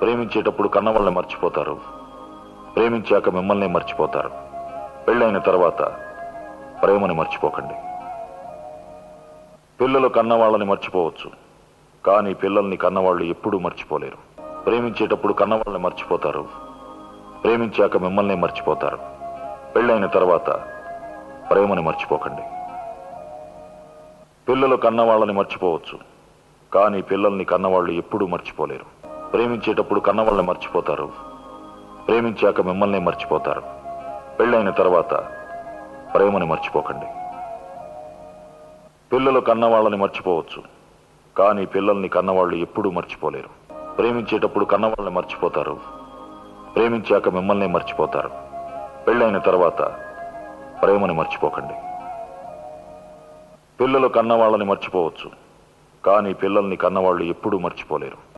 ప్రేమించేటప్పుడు కన్నవాళ్ళని మర్చిపోతారు ప్రేమించాక మిమ్మల్ని మర్చిపోతారు పెళ్ళైన తర్వాత ప్రేమని మర్చిపోకండి పిల్లలు కన్నవాళ్ళని మర్చిపోవచ్చు కానీ పిల్లల్ని కన్నవాళ్ళు ఎప్పుడూ మర్చిపోలేరు ప్రేమించేటప్పుడు కన్నవాళ్ళని మర్చిపోతారు ప్రేమించాక మిమ్మల్ని మర్చిపోతారు పెళ్ళైన తర్వాత ప్రేమని మర్చిపోకండి పిల్లలు కన్నవాళ్ళని మర్చిపోవచ్చు కానీ పిల్లల్ని కన్నవాళ్ళు ఎప్పుడూ మర్చిపోలేరు ప్రేమించేటప్పుడు కన్నవాళ్ళని మర్చిపోతారు ప్రేమించాక మిమ్మల్ని మర్చిపోతారు పెళ్ళైన తర్వాత ప్రేమని మర్చిపోకండి పిల్లలు కన్నవాళ్ళని మర్చిపోవచ్చు కానీ పిల్లల్ని కన్నవాళ్ళు ఎప్పుడూ మర్చిపోలేరు ప్రేమించేటప్పుడు కన్నవాళ్ళని మర్చిపోతారు ప్రేమించాక మిమ్మల్ని మర్చిపోతారు పెళ్ళైన తర్వాత ప్రేమని మర్చిపోకండి పిల్లలు కన్నవాళ్ళని మర్చిపోవచ్చు కానీ పిల్లల్ని కన్నవాళ్ళు ఎప్పుడూ మర్చిపోలేరు